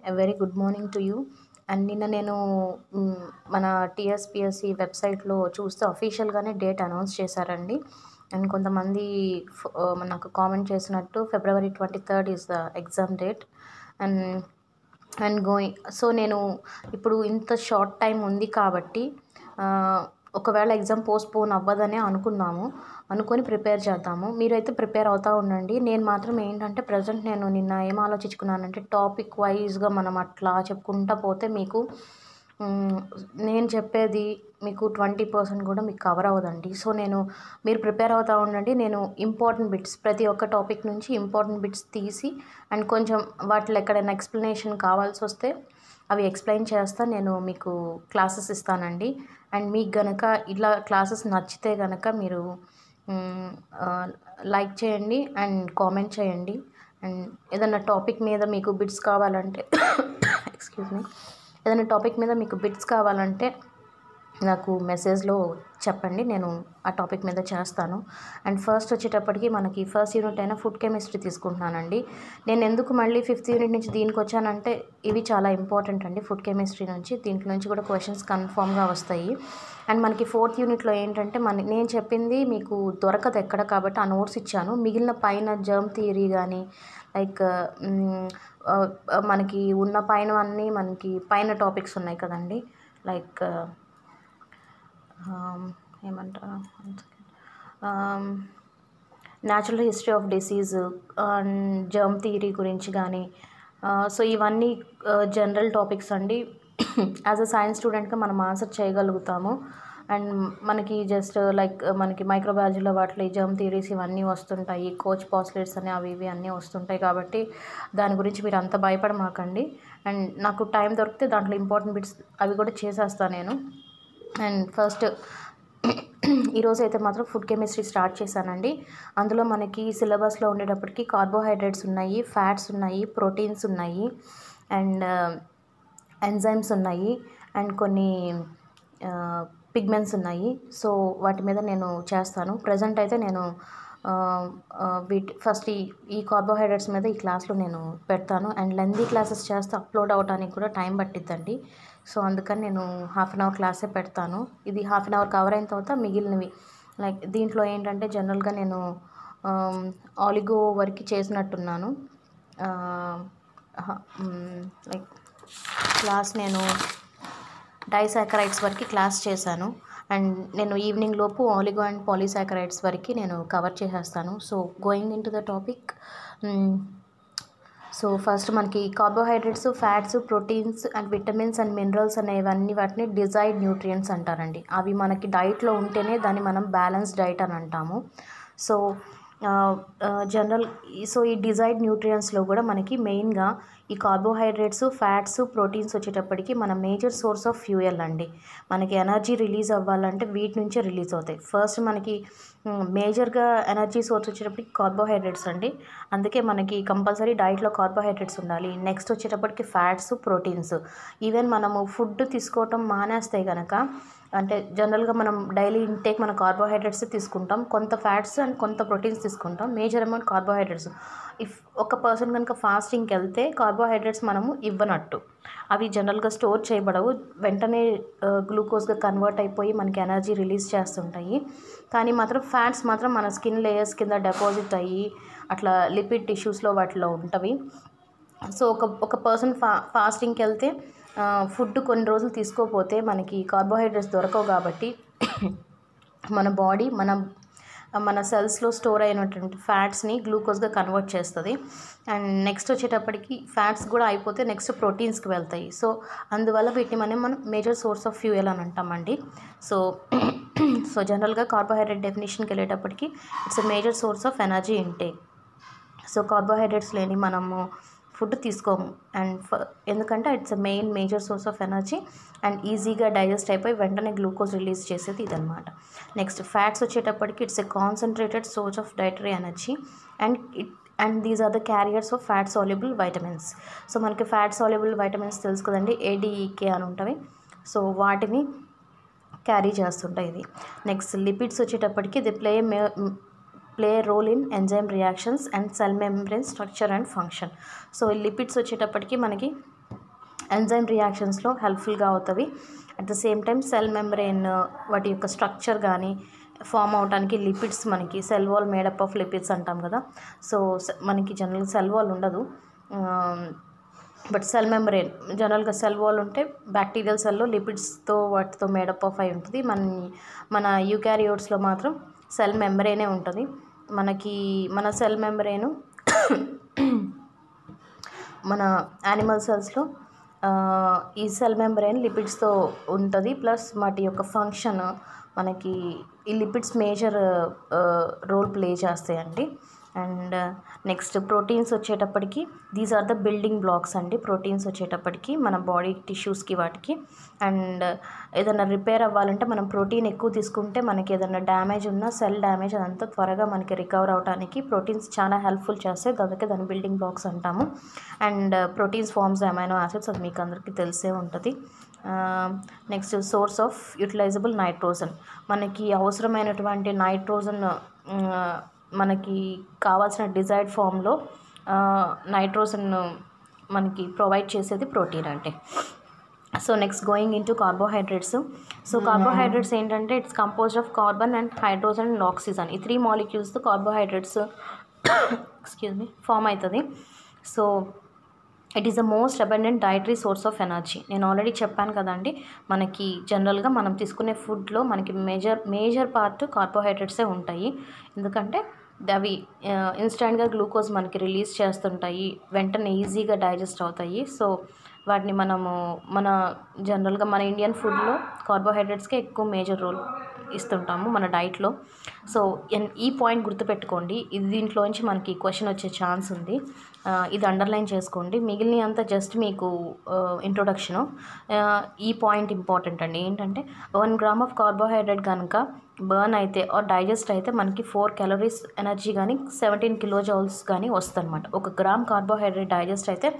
very good morning to you and నిన్న నేను మ్, మన టీఎస్పిఎస్సి వెబ్సైట్లో చూస్తే అఫీషియల్గానే డేట్ అనౌన్స్ చేశారండి అండ్ కొంతమంది ఫ- ఆ, నాకు కామెంట్ చేసినట్టు February twenty third is the exam date and and going so నేను ఇప్పుడు ఇంత షార్ట్ టైం ఉంది కాబట్టి ఆ, ఒకవేళ ఎగ్జామ్ పోస్ట్పోన్ అవ్వదనే అనుకున్నాము అనుకొని ప్రిపేర్ చేద్దాము మీరైతే ప్రిపేర్ అవుతూ ఉండండి నేను మాత్రం ఏంటంటే ప్రజెంట్ నేను నిన్న ఏం ఆలోచించుకున్నానంటే టాపిక్ వైజ్గా మనం అట్లా చెప్పుకుంటా పోతే మీకు మ్, నేను చెప్పేది మీకు ట్వంటీ పర్సెంట్ కూడా మీకు కవర్ అవ్వదండి సో నేను మీరు ప్రిపేర్ అవుతూ ఉండండి నేను ఇంపార్టెంట్ బిట్స్ ప్రతి ఒక్క టాపిక్ నుంచి ఇంపార్టెంట్ బిట్స్ తీసి అండ్ కొంచెం వాటిలో ఎక్కడైనా ఎక్స్ప్లెనేషన్ కావాల్సి వస్తే అవి ఎక్స్ప్లెయిన్ చేస్తా నేను మీకు క్లాసెస్ ఇస్తానండి అండ్ మీకు గనక ఇలా క్లాసెస్ నచ్చితే గనక మీరు లైక్ చేయండి అండ్ కామెంట్ చేయండి అండ్ ఏదైనా టాపిక్ మీద మీకు బిట్స్ కావాలంటే ఎక్స్క్యూజ్ మీ ఏదైనా టాపిక్ మీద మీకు బిట్స్ కావాలంటే నాకు మెసేజ్లో చెప్పండి నేను ఆ టాపిక్ మీద చేస్తాను అండ్ ఫస్ట్ వచ్చేటప్పటికి మనకి ఫస్ట్ యూనిట్ అయినా ఫుడ్ కెమిస్ట్రీ తీసుకుంటున్నానండి నేను ఎందుకు మళ్ళీ ఫిఫ్త్ యూనిట్ నుంచి దీనికి వచ్చానంటే ఇవి చాలా ఇంపార్టెంట్ అండి ఫుడ్ కెమిస్ట్రీ నుంచి దీంట్లో నుంచి కూడా క్వశ్చన్స్ కన్ఫామ్గా వస్తాయి అండ్ మనకి ఫోర్త్ యూనిట్లో ఏంటంటే మన నేను చెప్పింది మీకు దొరకదు ఎక్కడ కాబట్టి ఆ నోట్స్ ఇచ్చాను మిగిలిన పైన జర్మ్ థియరీ కానీ లైక్ మనకి ఉన్న పైన అన్నీ మనకి పైన టాపిక్స్ ఉన్నాయి కదండి లైక్ ఏమంటారు natural history of disease and germ theory గురించి కానీ సో ఇవన్నీ జనరల్ టాపిక్స్ అండి యాజ్ అ సైన్స్ స్టూడెంట్గా మనం ఆన్సర్ చేయగలుగుతాము అండ్ మనకి జస్ట్ లైక్ మనకి మైక్రోబయాలజీలో వాటిలో ఈ జర్మ్ థియరీస్ ఇవన్నీ వస్తుంటాయి కోచ్ పాస్లేట్స్ అని అవి ఇవి అన్నీ వస్తుంటాయి కాబట్టి దాని గురించి మీరు అంత భయపడమాకండి అండ్ నాకు టైం దొరికితే దాంట్లో ఇంపార్టెంట్ బిట్స్ అవి కూడా చేసేస్తాను నేను అండ్ ఫస్ట్ ఈరోజు అయితే మాత్రం ఫుడ్ కెమిస్ట్రీ స్టార్ట్ చేశానండి అందులో మనకి సిలబస్లో ఉండేటప్పటికి కార్బోహైడ్రేట్స్ ఉన్నాయి ఫ్యాట్స్ ఉన్నాయి ప్రోటీన్స్ ఉన్నాయి అండ్ ఎంజైమ్స్ ఉన్నాయి అండ్ కొన్ని పిగ్మెంట్స్ ఉన్నాయి సో వాటి మీద నేను చేస్తాను ప్రజెంట్ అయితే నేను ఆ, ఆ, వీటి ఫస్ట్ ఈ ఈ కార్బోహైడ్రేట్స్ మీద ఈ క్లాస్లో నేను పెడతాను అండ్ లెందీ క్లాసెస్ చేస్తే అప్లోడ్ అవడానికి కూడా టైం పట్టిద్దండి సో అందుకని నేను హాఫ్ అన్ అవర్ క్లాసే పెడతాను ఇది హాఫ్ అన్ అవర్ కవర్ అయిన తర్వాత మిగిలినవి లైక్ దీంట్లో ఏంటంటే జనరల్గా నేను ఆలిగో వరకు చేసినట్టున్నాను లైక్ క్లాస్ నేను డైసాకరైడ్స్ వరకు క్లాస్ చేశాను అండ్ నేను ఈవినింగ్ లోపు ఆలిగో అండ్ పాలీసాకరైడ్స్ వరకు నేను కవర్ చేసేస్తాను so going in to the topic so first మనకి carbohydrates fats proteins and vitamins and minerals అనేవన్నీ వాటిని డిజైడ్ న్యూట్రియంట్స్ అంటారండి అవి మనకి డైట్లో ఉంటేనే దాన్ని మనం బ్యాలెన్స్ డైట్ అని అంటాము సో జనరల్ సో ఈ డిజైడ్ న్యూట్రియంట్స్లో కూడా మనకి మెయిన్గా ఈ కార్బోహైడ్రేట్స్ ఫ్యాట్స్ ప్రోటీన్స్ వచ్చేటప్పటికి మన మేజర్ సోర్స్ ఆఫ్ ఫ్యూయల్ అండి మనకి ఎనర్జీ రిలీజ్ అవ్వాలంటే వీటి నుంచే రిలీజ్ అవుతాయి ఫస్ట్ మనకి మేజర్గా ఎనర్జీ సోర్స్ వచ్చేటప్పటికి కార్బోహైడ్రేట్స్ అండి అందుకే మనకి కంపల్సరీ డైట్లో కార్బోహైడ్రేట్స్ ఉండాలి నెక్స్ట్ వచ్చేటప్పటికి ఫ్యాట్స్ ప్రోటీన్స్ ఈవెన్ మనము ఫుడ్ తీసుకోవటం మానేస్తే కనుక అంటే జనరల్గా మనం డైలీ ఇంటేక్ మన కార్బోహైడ్రేట్స్ తీసుకుంటాం కొంత ఫ్యాట్స్ అండ్ కొంత ప్రోటీన్స్ తీసుకుంటాం మేజర్ అమౌంట్ కార్బోహైడ్రేట్స్ ఇఫ్ ఒక పర్సన్ కనుక ఫాస్టింగ్కి వెళ్తే కార్బోహైడ్రేట్స్ మనము ఇవ్వనట్టు అవి జనరల్గా స్టోర్ చేయబడవు వెంటనే గ్లూకోజ్గా కన్వర్ట్ అయిపోయి మనకి ఎనర్జీ రిలీజ్ చేస్తుంటాయి కానీ మాత్రం ఫ్యాట్స్ మాత్రం మన స్కిన్ లేయర్స్ కింద డిపాజిట్ అయ్యి అట్లా లిపిడ్ టిష్యూస్లో వాటిలో ఉంటవి సో ఒక ఒక పర్సన్ ఫా ఫాస్టింగ్కి వెళ్తే ఫుడ్ కొన్ని రోజులు తీసుకోకపోతే మనకి కార్బోహైడ్రేట్స్ దొరకవు కాబట్టి మన బాడీ మన మన సెల్స్లో స్టోర్ అయినటువంటి ఫ్యాట్స్ని గ్లూకోజ్గా కన్వర్ట్ చేస్తుంది అండ్ నెక్స్ట్ వచ్చేటప్పటికి ఫ్యాట్స్ కూడా అయిపోతే నెక్స్ట్ ప్రోటీన్స్కి వెళ్తాయి సో అందువల్ల వీటిని మనం మనం మేజర్ సోర్స్ ఆఫ్ ఫ్యూయల్ అని అంటామండి సో సో జనరల్గా కార్బోహైడ్రేట్ డెఫినేషన్కి వెళ్ళేటప్పటికి it's a major source of energy intake so carbohydrates లేని మనము ఫుడ్ తీసుకోము అండ్ ఫ- ఎందుకంటే it's a main major source of energy and ఈజీగా డైజెస్ట్ అయిపోయి వెంటనే గ్లూకోజ్ రిలీజ్ చేసేది ఇదనమాట నెక్స్ట్ ఫ్యాట్స్ వచ్చేటప్పటికి it's a concentrated source of dietary energy and it and these are the carriers of fat soluble vitamins so మనకి fat soluble vitamins తెలుసు కదండి ADEK అని ఉంటవి సో వాటిని క్యారీ చేస్తుంటాయి ఇది నెక్స్ట్ లిపిడ్స్ వచ్చేటప్పటికి the play may play role in enzyme reactions and cell membrane structure and function so lipids వచ్చేటప్పటికి మనకి ఎంజైమ్ రియాక్షన్స్లో హెల్ప్ఫుల్గా అవుతుంది at the same time cell membrane వాటి యొక్క స్ట్రక్చర్ కానీ ఫామ్ అవడానికి లిపిడ్స్ మనకి cell wall made up of lipids అంటాం కదా సో మనకి జనరల్గా సెల్ వాల్ ఉండదు బట్ సెల్ మెంబ్రెయిన్ జనరల్గా సెల్ వాల్ ఉంటే బ్యాక్టీరియల్ సెల్లో లిపిడ్స్తో వాటితో మేడప్ ఆఫ్ అయి ఉంటుంది మన మన యూక్యారియోట్స్లో మాత్రం సెల్ మెంబ్రెయినే ఉంటుంది మనకి మన సెల్ మెంబ్రెయిన్ మన యానిమల్ సెల్స్లో ఈ సెల్ మెంబ్రెయిన్ లిపిడ్స్తో ఉంటుంది ప్లస్ వాటి యొక్క ఫంక్షన్ మనకి ఈ లిపిడ్స్ మేజర్ రోల్ ప్లే చేస్తాయండి అండ్ నెక్స్ట్ ప్రోటీన్స్ వచ్చేటప్పటికి these are the building blocks అండి ప్రోటీన్స్ వచ్చేటప్పటికి మన బాడీ టిష్యూస్కి వాటికి అండ్ ఏదైనా రిపేర్ అవ్వాలంటే మనం ప్రోటీన్ ఎక్కువ తీసుకుంటే మనకి ఏదైనా డ్యామేజ్ ఉన్నా సెల్ డ్యామేజ్ అదంతా త్వరగా మనకి రికవర్ అవడానికి ప్రోటీన్స్ చాలా హెల్ప్ఫుల్ చేస్తాయి అందుకే దాని బిల్డింగ్ బ్లాక్స్ అంటాము and proteins forms amino acids అది మీకు అందరికీ తెలిసే ఉంటుంది next source of utilizable nitrogen మనకి అవసరమైనటువంటి నైట్రోజన్ మనకి కావాల్సిన డిజైర్డ్ ఫామ్లో నైట్రోజన్ మనకి ప్రొవైడ్ చేసేది ప్రోటీన్ అంటే so next going in to carbohydrates so carbohydrates ఏంటంటే it's composed of carbon and hydrogen and oxygen ఈ త్రీ మాలిక్యూల్స్తో కార్బోహైడ్రేట్స్ ఎక్స్క్యూజ్ మీ ఫామ్ అవుతుంది so it is the most abundant dietary source of energy నేను already చెప్పాను కదండి మనకి జనరల్గా మనం తీసుకునే ఫుడ్లో మనకి మేజర్ మేజర్ పార్ట్ కార్బోహైడ్రేట్సే ఉంటాయి ఎందుకంటే అవి ఇన్స్టెంట్గా గ్లూకోజ్ మనకి రిలీజ్ చేస్తుంటాయి వెంటనే ఈజీగా డైజెస్ట్ అవుతాయి సో వాటిని మనము మన జనరల్గా మన ఇండియన్ ఫుడ్లో కార్బోహైడ్రేట్స్కే ఎక్కువ మేజర్ రోల్ ఇస్తుంటాము మన డైట్లో సో ఈ పాయింట్ గుర్తుపెట్టుకోండి ఇది దీంట్లోంచి మనకి క్వశ్చన్ వచ్చే ఛాన్స్ ఉంది ఇది అండర్లైన్ చేసుకోండి మిగిలిన అంతా జస్ట్ మీకు ఇంట్రొడక్షను ఈ పాయింట్ ఇంపార్టెంట్ అండి ఏంటంటే వన్ గ్రామ్ ఆఫ్ కార్బోహైడ్రేట్ కనుక బర్న్ అయితే ఆర్ డైజెస్ట్ అయితే మనకి ఫోర్ క్యాలరీస్ ఎనర్జీ కానీ సెవెంటీన్ కిలో జౌల్స్ కానీ వస్తుంది అనమాట ఒక గ్రామ్ కార్బోహైడ్రేట్ డైజెస్ట్ అయితే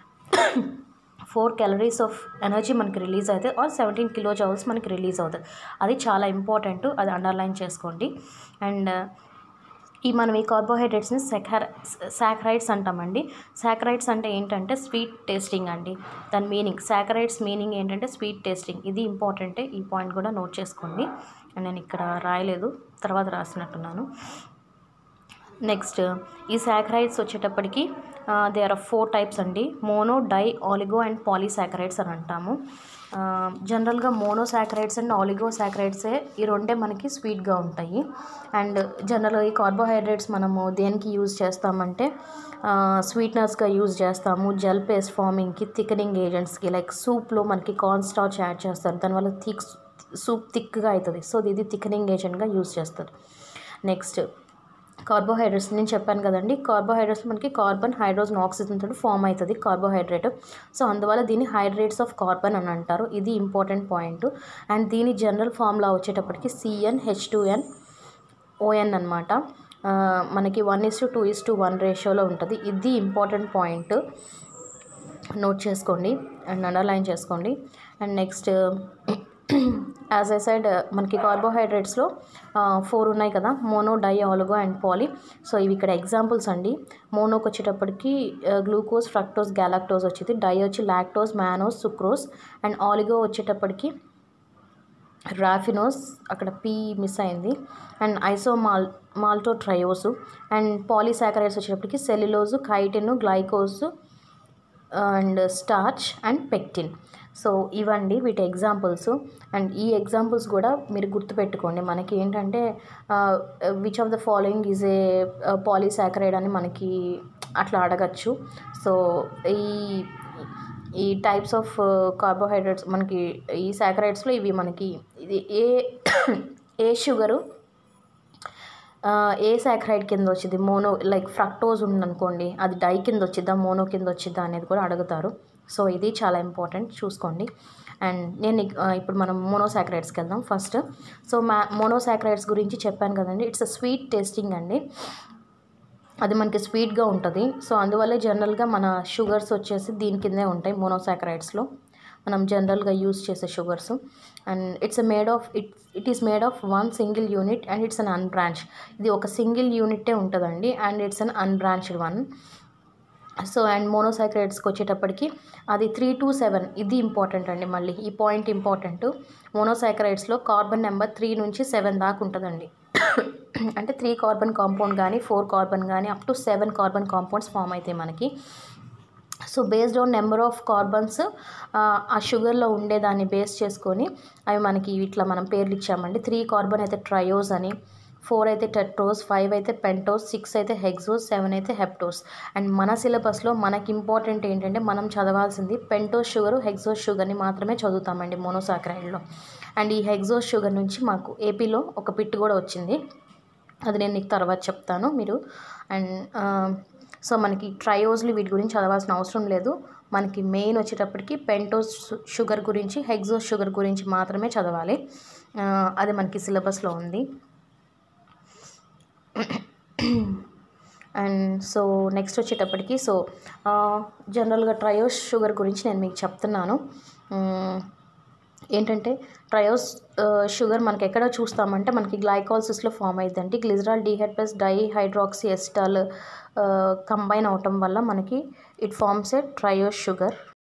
ఫోర్ క్యాలరీస్ ఆఫ్ ఎనర్జీ మనకి రిలీజ్ అయితే ఆర్ సెవెంటీన్ కిలో జౌల్స్ మనకి రిలీజ్ అవుతుంది అది చాలా ఇంపార్టెంట్ అది అండర్లైన్ చేసుకోండి అండ్ ఈ మనం ఈ కార్బోహైడ్రేట్స్ని సెకార్ సాక్రైడ్స్ అంటామండి సాక్రైడ్స్ అంటే ఏంటంటే స్వీట్ టేస్టింగ్ అండి దాని మీనింగ్ సాక్రైడ్స్ మీనింగ్ ఏంటంటే స్వీట్ టేస్టింగ్ ఇది ఇంపార్టెంటే ఈ పాయింట్ కూడా నోట్ చేసుకోండి నేను ఇక్కడ రాయలేదు తర్వాత రాసినట్టున్నాను నెక్స్ట్ ఈ సాక్రైడ్స్ వచ్చేటప్పటికి దే ఆర్ ఫోర్ టైప్స్ అండి mono di oligo and polysaccharides అని అంటాము జనరల్గా మోనో సాకరైడ్స్ అండ్ ఆలిగో సాకరైడ్సే ఈ రెండే మనకి స్వీట్గా ఉంటాయి అండ్ జనరల్గా ఈ కార్బోహైడ్రేట్స్ మనము దేనికి యూజ్ చేస్తామంటే స్వీట్నర్స్గా యూజ్ చేస్తాము జెల్ పేస్ట్ ఫార్మింగ్కి థికనింగ్ ఏజెంట్స్కి లైక్ సూప్లో మనకి కార్న్ స్టార్చ్ యాడ్ చేస్తారు దానివల్ల థిక్ సూప్ థిక్గా అవుతుంది సో ఇది థికనింగ్ ఏజెంట్గా యూజ్ చేస్తారు నెక్స్ట్ కార్బోహైడ్రేట్స్ నేను చెప్పాను కదండి కార్బోహైడ్రేట్స్ మనకి కార్బన్ హైడ్రోజన్ ఆక్సిజన్ తోటి ఫామ్ అవుతుంది కార్బోహైడ్రేట్ సో అందువల్ల దీన్ని హైడ్రేట్స్ ఆఫ్ కార్బన్ అని అంటారు ఇది ఇంపార్టెంట్ పాయింట్ అండ్ దీని జనరల్ ఫామ్లా వచ్చేటప్పటికి C n H two n O n అనమాట మనకి one is to two is to one రేషియోలో ఉంటుంది ఇది ఇంపార్టెంట్ పాయింట్ నోట్ చేసుకోండి అండ్ అండర్లైన్ చేసుకోండి and next as I said మనకి కార్బోహైడ్రేట్స్లో ఫోర్ ఉన్నాయి కదా mono di oligo and poly so ఇవి ఇక్కడ ఎగ్జాంపుల్స్ అండి మోనోకి వచ్చేటప్పటికి గ్లూకోజ్ ఫ్రక్టోస్ గ్యాలాక్టోస్ వచ్చింది డై వచ్చి lactose mannose sucrose and oligo వచ్చేటప్పటికి రాఫినోస్ అక్కడ పీ మిస్ అయింది and isomal maltotriose and polysaccharides వచ్చేటప్పటికి cellulose chitin glycogen and starch and pectin so ఇవండి వీటి ఎగ్జాంపుల్స్ అండ్ ఈ ఎగ్జాంపుల్స్ కూడా మీరు గుర్తుపెట్టుకోండి మనకి ఏంటంటే which of the following is a polysaccharide అని మనకి అట్లా అడగచ్చు సో ఈ ఈ టైప్స్ ఆఫ్ కార్బోహైడ్రేట్స్ మనకి ఈ సాకరైడ్స్లో ఇవి మనకి ఇది ఏ ఏ షుగరు ఏ సాక్రైడ్ కింద వచ్చింది మోనో లైక్ ఫ్రక్టోజ్ ఉందనుకోండి అది డై కింద వచ్చిద్దా మోనో కింద వచ్చిద్దా అనేది కూడా అడుగుతారు సో ఇది చాలా ఇంపార్టెంట్ చూసుకోండి అండ్ నేను ఇప్పుడు మనం మోనోసాక్రైడ్స్కి వెళ్దాం ఫస్ట్ సో మా మోనోసాక్రైడ్స్ గురించి చెప్పాను కదండి ఇట్స్ అ స్వీట్ టేస్టింగ్ అండి అది మనకి స్వీట్గా ఉంటుంది సో అందువల్లే జనరల్గా మన షుగర్స్ వచ్చేసి దీని కిందే ఉంటాయి మోనోసాక్రైడ్స్లో మనం జనరల్గా యూస్ చేసే sugars and it's made of it it is made of one single unit and it's un unbranched ఇది ఒక సింగిల్ యూనిటే ఉంటుందండి and it's un unbranched one so and మోనోసాక్రైడ్స్కి వచ్చేటప్పటికి అది త్రీ టు సెవెన్ ఇది ఇంపార్టెంట్ అండి మళ్ళీ ఈ పాయింట్ ఇంపార్టెంట్ మోనోసాక్రైడ్స్లో కార్బన్ నెంబర్ త్రీ నుంచి సెవెన్ దాకా ఉంటుందండి అంటే త్రీ కార్బన్ కాంపౌండ్ కానీ ఫోర్ కార్బన్ కానీ up to seven carbon compounds form అవుతాయి మనకి so based on number of carbons ఆ షుగర్లో ఉండేదాన్ని బేస్ చేసుకొని అవి మనకి ఇట్లా మనం పేర్లు ఇచ్చామండి త్రీ కార్బన్ అయితే ట్రయోస్ అని ఫోర్ అయితే టెట్రోస్ ఫైవ్ అయితే పెంటోస్ సిక్స్ అయితే హెక్సోస్ సెవెన్ అయితే హెప్టోస్ అండ్ మన సిలబస్లో మనకి ఇంపార్టెంట్ ఏంటంటే మనం చదవాల్సింది పెంటోస్ షుగర్ హెక్సోస్ షుగర్ని మాత్రమే చదువుతామండి మోనోసాక్రైడ్లో అండ్ ఈ హెక్సోస్ షుగర్ నుంచి మాకు ఏపీలో ఒక పిట్ కూడా వచ్చింది అది నేను నీకు తర్వాత చెప్తాను మీరు అండ్ సో మనకి ట్రయోస్లు వీటి గురించి చదవాల్సిన అవసరం లేదు మనకి మెయిన్ వచ్చేటప్పటికి పెంటోస్ షుగర్ గురించి హెక్సోస్ షుగర్ గురించి మాత్రమే చదవాలి ఆ, అది మనకి సిలబస్లో ఉంది అండ్ సో నెక్స్ట్ వచ్చేటప్పటికి సో జనరల్గా ట్రయోస్ షుగర్ గురించి నేను మీకు చెప్తున్నాను మ్, ఏంటంటే ట్రయోస్ షుగర్ మనకి ఎక్కడ చూస్తామంటే మనకి గ్లైకాలసిస్లో ఫామ్ అయ్యిందంటే గ్లిజరాల్ డిహైడ్ ప్లస్ డైహైడ్రాక్సీ ఎస్టాల్ కంబైన్ అవటం వల్ల మనకి it forms a triose sugar